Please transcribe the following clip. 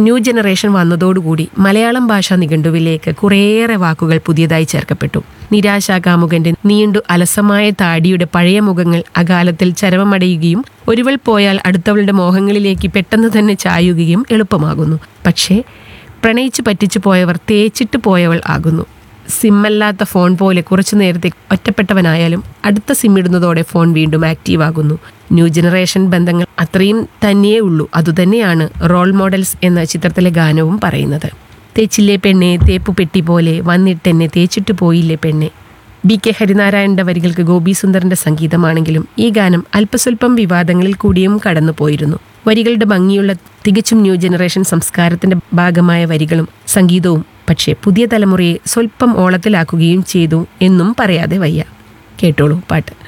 new generation വന്നതോടുകൂടി മലയാളം ഭാഷാ നിഘണ്ടുവിലേക്ക് കുറേയേറെ വാക്കുകൾ പുതിയതായി ചേർക്കപ്പെട്ടു നിരാശാകാമുകന്റെ നീണ്ടു അലസമായ താടിയുടെ പഴയ മുഖങ്ങൾ അകാലത്തിൽ ചരമമടയുകയും ഒരുവൾ പോയാൽ അടുത്തവളുടെ മോഹങ്ങളിലേക്ക് പെട്ടെന്ന് തന്നെ ചായുകയും എളുപ്പമാകുന്നു പക്ഷേ പ്രണയിച്ചു പറ്റിച്ചു പോയവർ തേച്ചിട്ട് പോയവൾ ആകുന്നു സിമ്മല്ലാത്ത ഫോൺ പോലെ കുറച്ചു നേരത്തെ ഒറ്റപ്പെട്ടവനായാലും അടുത്ത സിം ഇടുന്നതോടെ ഫോൺ വീണ്ടും ആക്റ്റീവ് ആകുന്നു ന്യൂ ജനറേഷൻ ബന്ധങ്ങൾ അത്രയും തന്നെയേ ഉള്ളൂ അതുതന്നെയാണ് റോൾ മോഡൽസ് എന്ന ചിത്രത്തിലെ ഗാനവും പറയുന്നത് തേച്ചില്ലേ പെണ്ണെ തേപ്പു പെട്ടി പോലെ വന്നിട്ടെന്നെ തേച്ചിട്ട് പോയില്ലേ പെണ്ണെ ബി കെ ഹരിനാരായണന്റെ വരികൾക്ക് ഗോപി സുന്ദറിന്റെ സംഗീതമാണെങ്കിലും ഈ ഗാനം അല്പസ്വല്പം വിവാദങ്ങളിൽ കൂടിയും കടന്നു പോയിരുന്നു വരികളുടെ ഭംഗിയുള്ള തികച്ചും ന്യൂ ജനറേഷൻ സംസ്കാരത്തിന്റെ ഭാഗമായ വരികളും സംഗീതവും പക്ഷേ പുതിയ തലമുറയെ സ്വല്പം ഓളത്തിലാക്കുകയും ചെയ്തു എന്നും പറയാതെ വയ്യ കേട്ടോളൂ പാട്ട്